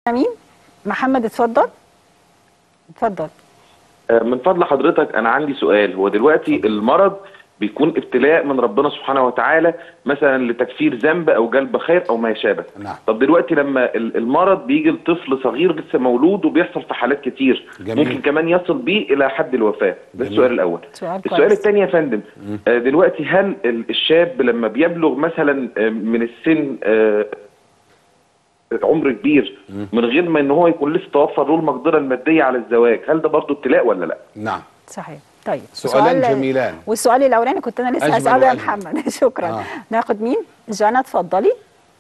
مين محمد اتفضل اتفضل من فضل حضرتك انا عندي سؤال هو دلوقتي المرض بيكون ابتلاء من ربنا سبحانه وتعالى مثلا لتكفير ذنب او جلب خير او ما يشابه نعم. طب دلوقتي لما ال- المرض بيجي لطفل صغير لسه مولود وبيحصل في حالات كتير جميل. ممكن كمان يصل بيه الى حد الوفاه ده جميل. السؤال الاول سؤال السؤال كويس. الثاني يا فندم آه، دلوقتي هل ال- الشاب لما بيبلغ مثلا آه، من السن آه، عمر كبير من غير ما ان هو يكون لسه توفر له المقدره الماديه على الزواج هل ده برضه ابتلاء ولا لا نعم صحيح طيب سؤالان سؤال- جميلان. والسؤال الاولاني كنت انا لسه أجمل هساله يا وأجمل. محمد شكرا آه. ناخد مين جانا اتفضلي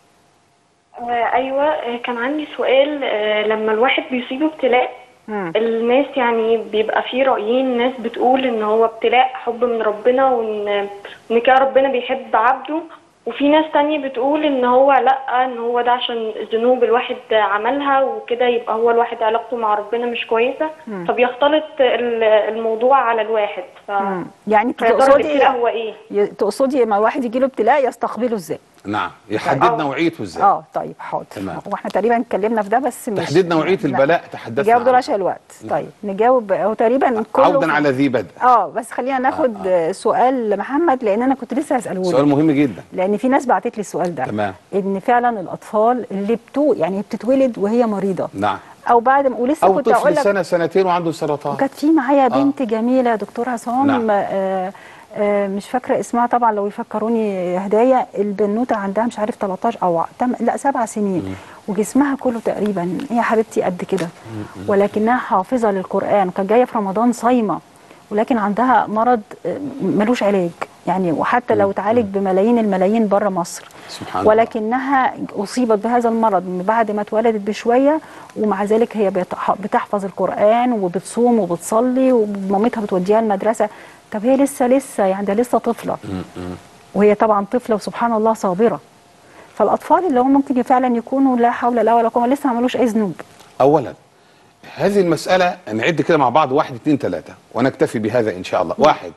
آه، ايوه آه، كان عندي سؤال آه، لما الواحد بيصيبه ابتلاء مم. الناس يعني بيبقى فيه رأيين ناس بتقول ان هو ابتلاء حب من ربنا وان ان كده ربنا بيحب عبده وفي ناس تانية بتقول ان هو لا ان هو ده عشان ذنوب الواحد عملها وكده يبقى هو الواحد علاقته مع ربنا مش كويسة فبيختلط ال- الموضوع على الواحد ف مم. يعني انت فيا ترى تقصدي الابتلاء هو ايه؟ ي- تقصدي لما الواحد يجي له ابتلاء يستقبله ازاي نعم يحدد آه. نوعيته ازاي اه طيب حاضر تمام. واحنا تقريبا اتكلمنا في ده بس مش تحديد نوعيه لا. البلاء تحدثنا نجاوب دول عنه. عشان الوقت طيب نجاوب هو تقريبا كله عودا على ذي بدء اه بس خلينا ناخد آه. سؤال لمحمد لان انا كنت لسه هساله سؤال لك مهم جدا لان في ناس بعتت لي السؤال ده تمام. ان فعلا الاطفال اللي بتو يعني بتتولد وهي مريضه نعم او بعد ما ولسه او كنت اقول طفل لك سنه سنتين وعنده سرطان وكانت في معايا بنت جميله يا دكتور عصام نعم. آه آه مش فاكره اسمها طبعا لو يفكروني هدايا البنوته عندها مش عارف 13 او تم لا سبع سنين وجسمها كله تقريبا هي حبيبتي قد كده ولكنها حافظه للقران وكانت جايه في رمضان صايمه ولكن عندها مرض آه، ملوش علاج يعني وحتى لو تعالج بملايين الملايين بره مصر سبحان الله. ولكنها اصيبت بهذا المرض من بعد ما اتولدت بشويه ومع ذلك هي بتح- بتحفظ القران وبتصوم وبتصلي ومامتها بتوديها المدرسه طب هي لسه لسه يعني ده لسه طفله وهي طبعا طفله وسبحان الله صابره فالاطفال اللي هم ممكن فعلا يكونوا لا حول لا ولا قوه لسه ما عملوش اي ذنوب اولا هذه المساله نعد كده مع بعض واحد اثنين ثلاثه ونكتفي بهذا ان شاء الله واحد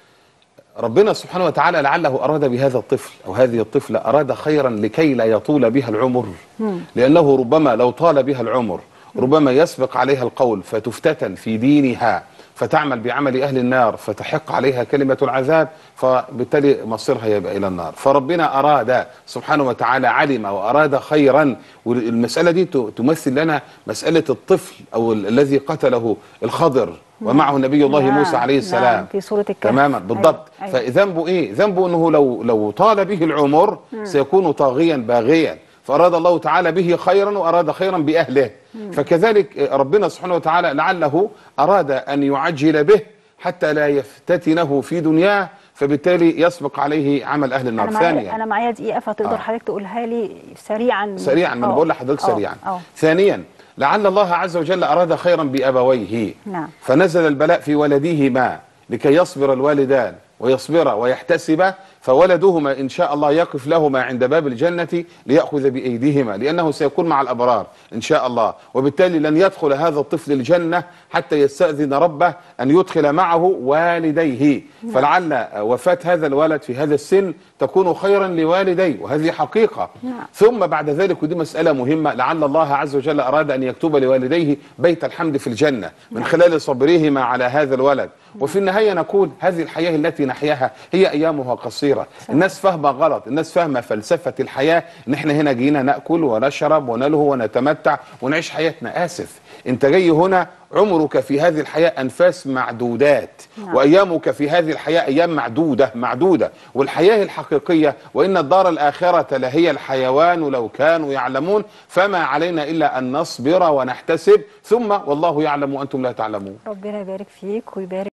ربنا سبحانه وتعالى لعله اراد بهذا الطفل او هذه الطفله اراد خيرا لكي لا يطول بها العمر لانه ربما لو طال بها العمر ربما يسبق عليها القول فتفتتن في دينها فتعمل بعمل اهل النار فتحق عليها كلمه العذاب فبالتالي مصيرها يبقى الى النار فربنا اراد سبحانه وتعالى علم واراد خيرا والمساله دي ت- تمثل لنا مساله الطفل او ال- الذي قتله الخضر ومعه نبي الله نعم، موسى عليه السلام نعم، في سورة الكهف. تماما بالضبط أيوة، أيوة. فذنبه ايه ذنبه انه لو لو طال به العمر سيكون طاغيا باغيا فاراد الله تعالى به خيرا واراد خيرا باهله فكذلك ربنا سبحانه وتعالى لعله اراد ان يعجل به حتى لا يفتتنه في دنياه فبالتالي يسبق عليه عمل اهل النار انا معايا ثانيا انا معايا دقيقه فتقدر آه. حضرتك تقولها لي سريعا سريعا ما انا آه. بقول لحضرتك آه، سريعا اه ثانيا لعل الله عز وجل اراد خيرا بابويه نعم. فنزل البلاء في ولديهما لكي يصبر الوالدان ويصبر ويحتسب فولدهما ان شاء الله يقف لهما عند باب الجنه لياخذ بايديهما لانه سيكون مع الابرار ان شاء الله وبالتالي لن يدخل هذا الطفل الجنه حتى يستاذن ربه ان يدخل معه والديه فلعل وفاه هذا الولد في هذا السن تكون خيرا لوالديه وهذه حقيقه نعم. ثم بعد ذلك ودي مسألة مهمة لعل الله عز وجل أراد أن يكتب لوالديه بيت الحمد في الجنة من خلال صبرهما على هذا الولد وفي النهاية نقول هذه الحياة التي نحياها هي أيامها قصيرة الناس فاهمة غلط الناس فاهمة فلسفة الحياة إن إحنا هنا جينا نأكل ونشرب ونلهو ونتمتع ونعيش حياتنا آسف أنت جاي هنا عمرك في هذه الحياة أنفاس معدودات نعم. وأيامك في هذه الحياة أيام معدودة معدودة والحياة الحقيقية وإن الدار الآخرة لهي الحيوان لو كانوا يعلمون فما علينا إلا أن نصبر ونحتسب ثم والله يعلم وأنتم لا تعلمون ربنا يبارك فيك ويبارك